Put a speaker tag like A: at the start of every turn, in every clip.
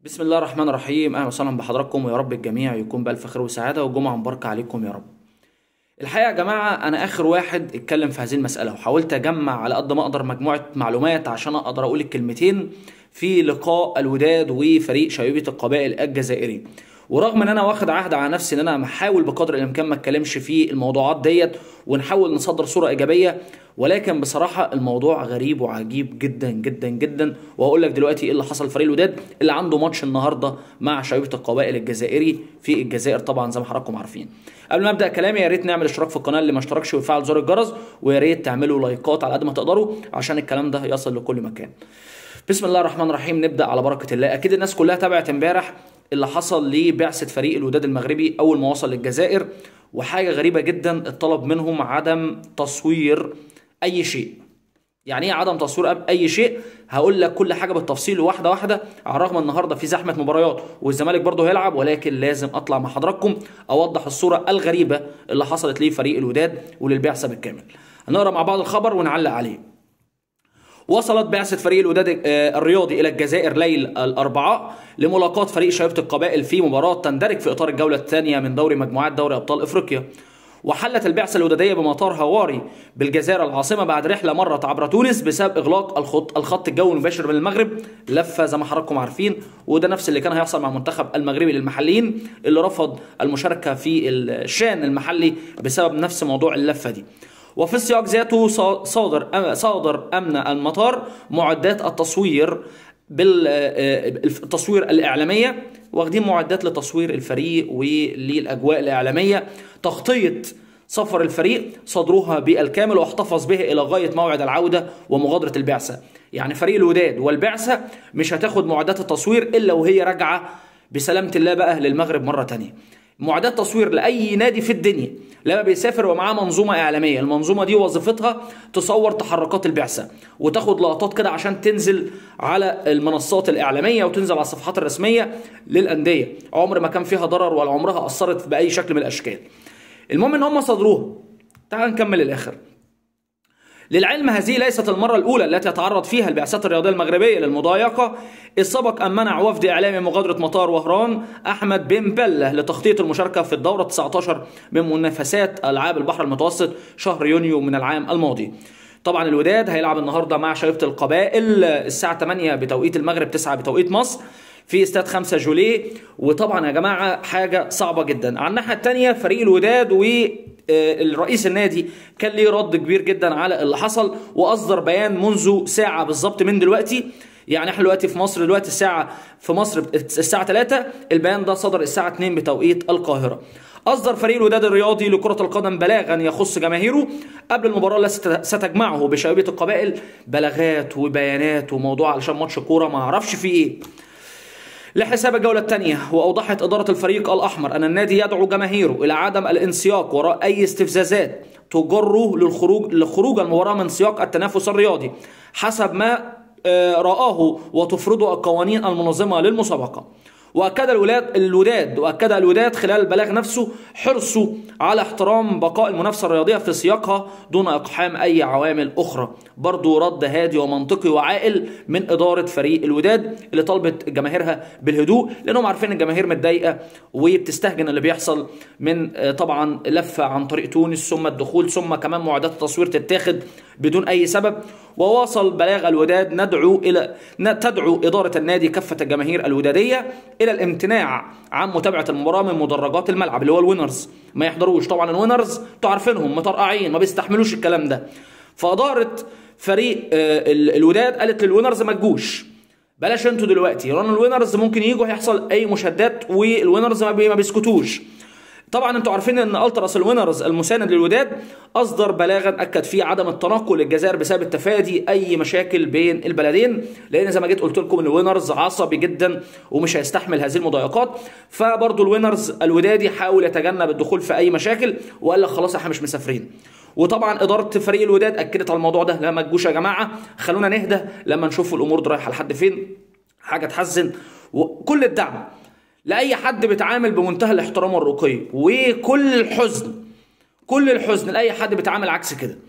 A: بسم الله الرحمن الرحيم اهلا وسهلا بحضراتكم ويا رب الجميع يكون بالف خير وسعاده وجمعه مباركه عليكم يا رب الحقيقه يا جماعه انا اخر واحد اتكلم في هذه المساله وحاولت اجمع على قد ما اقدر مجموعه معلومات عشان اقدر اقول الكلمتين في لقاء الوداد وفريق شبيبه القبائل الجزائري ورغم ان انا واخد عهد على نفسي ان انا هحاول بقدر الامكان ما اتكلمش في الموضوعات ديت ونحاول نصدر صوره ايجابيه ولكن بصراحه الموضوع غريب وعجيب جدا جدا جدا وهقول لك دلوقتي ايه اللي حصل فريق الوداد اللي عنده ماتش النهارده مع شبيبه القبائل الجزائري في الجزائر طبعا زي ما حضراتكم عارفين قبل ما ابدا كلامي يا ريت نعمل اشتراك في القناه اللي ما اشتركش ويفعل زر الجرس ويا ريت تعملوا لايكات على قد ما تقدروا عشان الكلام ده يصل لكل مكان بسم الله الرحمن الرحيم نبدا على بركه الله اكيد الناس كلها تابعت امبارح اللي حصل لبعثه فريق الوداد المغربي اول ما وصل للجزائر وحاجه غريبه جدا اتطلب منهم عدم تصوير اي شيء يعني ايه عدم تصوير اي شيء هقول لك كل حاجه بالتفصيل واحده واحده على الرغم النهارده في زحمه مباريات والزمالك برضه هيلعب ولكن لازم اطلع مع حضراتكم اوضح الصوره الغريبه اللي حصلت لفريق الوداد وللبعثه بالكامل هنقرا مع بعض الخبر ونعلق عليه وصلت بعثة فريق الوداد الرياضي إلى الجزائر ليل الأربعاء لملاقاة فريق شبيبة القبائل في مباراة تندرج في إطار الجولة الثانية من دوري مجموعات دوري أبطال إفريقيا وحلت البعثة الودادية بمطار هواري بالجزائر العاصمة بعد رحلة مرت عبر تونس بسبب إغلاق الخط الخط الجوي المباشر من المغرب لفة زي ما حضراتكم عارفين وده نفس اللي كان هيحصل مع المنتخب المغربي للمحليين اللي رفض المشاركة في الشان المحلي بسبب نفس موضوع اللفة دي وفي السياق ذاته صادر صادر امن المطار معدات التصوير بالتصوير الاعلاميه واخدين معدات لتصوير الفريق وللاجواء الاعلاميه تغطيه سفر الفريق صدروها بالكامل واحتفظ به الى غايه موعد العوده ومغادره البعثه يعني فريق الوداد والبعثه مش هتاخد معدات التصوير الا وهي راجعه بسلامه الله بقى للمغرب مره تانية معدات تصوير لاي نادي في الدنيا لما بيسافر ومعاه منظومه اعلاميه المنظومه دي وظيفتها تصور تحركات البعثه وتاخد لقطات كده عشان تنزل على المنصات الاعلاميه وتنزل على الصفحات الرسميه للانديه عمر ما كان فيها ضرر ولا عمرها اثرت باي شكل من الاشكال المهم ان هم صدروها تعال نكمل الاخر للعلم هذه ليست المرة الأولى التي يتعرض فيها البعثات الرياضية المغربية للمضايقة إذ سبق أن منع وفد إعلامي مغادرة مطار وهران أحمد بن بلة لتخطيط المشاركة في الدورة 19 من منافسات ألعاب البحر المتوسط شهر يونيو من العام الماضي طبعا الوداد هيلعب النهارده مع شبيبة القبائل الساعة 8 بتوقيت المغرب 9 بتوقيت مصر في استاد 5 جوليه وطبعا يا جماعه حاجه صعبه جدا على الناحيه الثانيه فريق الوداد و الرئيس النادي كان ليه رد كبير جدا على اللي حصل واصدر بيان منذ ساعه بالظبط من دلوقتي يعني احنا دلوقتي في مصر دلوقتي الساعه في مصر الساعه 3 البيان ده صدر الساعه 2 بتوقيت القاهره أصدر فريق الوداد الرياضي لكرة القدم بلاغا يخص جماهيره قبل المباراة التي ستجمعه بشبيبة القبائل بلاغات وبيانات وموضوع علشان ماتش كورة ما اعرفش فيه ايه لحساب الجولة الثانية وأوضحت إدارة الفريق الأحمر أن النادي يدعو جماهيره إلى عدم الانسياق وراء أي استفزازات تجره للخروج لخروج المباراة من سياق التنافس الرياضي حسب ما رآه وتفرضه القوانين المنظمة للمسابقة واكد الولاد الوداد واكد الوداد خلال البلاغ نفسه حرصه على احترام بقاء المنافسه الرياضيه في سياقها دون اقحام اي عوامل اخرى برضه رد هادي ومنطقي وعاقل من اداره فريق الوداد اللي طلبت جماهيرها بالهدوء لانهم عارفين الجماهير متضايقه وبتستهجن اللي بيحصل من طبعا لفه عن طريق تونس ثم الدخول ثم كمان معدات التصوير تتاخد بدون اي سبب وواصل بلاغ الوداد ندعو الى تدعو اداره النادي كافه الجماهير الوداديه الى الامتناع عن متابعه المباراه من مدرجات الملعب اللي هو الوينرز ما يحضروش طبعا الوينرز انتوا عارفينهم مطرقعين ما بيستحملوش الكلام ده فاداره فريق الوداد قالت للوينرز ما تجوش بلاش انتوا دلوقتي لان الوينرز ممكن يجوا هيحصل اي مشادات والوينرز ما بيسكتوش طبعا انتوا عارفين ان التراس الوينرز المساند للوداد اصدر بلاغا اكد فيه عدم التنقل للجزائر بسبب تفادي اي مشاكل بين البلدين لان زي ما جيت قلت لكم ان الوينرز عصبي جدا ومش هيستحمل هذه المضايقات فبرضه الوينرز الودادي حاول يتجنب الدخول في اي مشاكل وقال لك خلاص احنا مش مسافرين وطبعا اداره فريق الوداد اكدت على الموضوع ده لا ما تجوش يا جماعه خلونا نهدى لما نشوف الامور دي رايحه لحد فين حاجه تحزن وكل الدعم لاي حد بيتعامل بمنتهى الاحترام والرقي وكل الحزن كل الحزن لاي حد بيتعامل عكس كده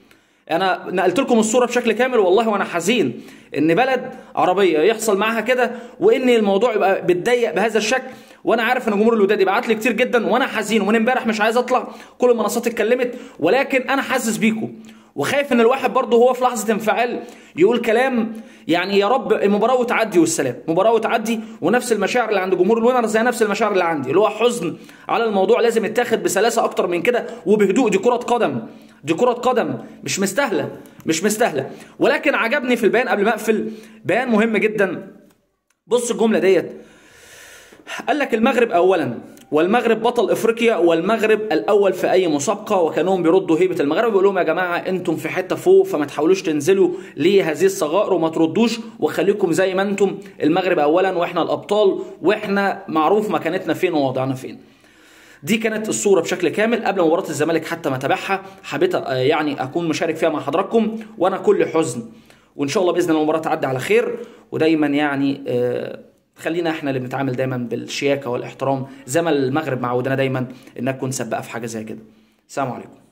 A: انا نقلت لكم الصوره بشكل كامل والله وانا حزين ان بلد عربيه يحصل معاها كده وان الموضوع يبقى بتضيق بهذا الشكل وانا عارف ان جمهور الوداد يبعت لي كتير جدا وانا حزين ومن امبارح مش عايز اطلع كل المنصات اتكلمت ولكن انا حاسس بيكم وخايف ان الواحد برضه هو في لحظه انفعال يقول كلام يعني يا رب المباراه وتعدي والسلام مباراه وتعدي ونفس المشاعر اللي عند جمهور الوينرز زي نفس المشاعر اللي عندي اللي هو حزن على الموضوع لازم يتاخد بسلاسه اكتر من كده وبهدوء دي كره قدم دي كره قدم مش مستاهله مش مستاهله ولكن عجبني في البيان قبل ما اقفل بيان مهم جدا بص الجمله ديت قال لك المغرب اولا والمغرب بطل افريقيا والمغرب الاول في اي مسابقه وكانهم بيردوا هيبه المغرب بيقول لهم يا جماعه انتم في حته فوق فما تحاولوش تنزلوا لهذه الصغائر وما تردوش وخليكم زي ما انتم المغرب اولا واحنا الابطال واحنا معروف مكانتنا فين ووضعنا فين دي كانت الصوره بشكل كامل قبل مباراه الزمالك حتى ما اتابعها حبيت آه، يعني اكون مشارك فيها مع حضراتكم وانا كل حزن وان شاء الله باذن الله المباراه تعدي على خير ودايما يعني آه، خلينا احنا اللي بنتعامل دايما بالشياكه والاحترام زي ما المغرب معودنا دايما انها تكون سباقه في حاجه زي كده السلام عليكم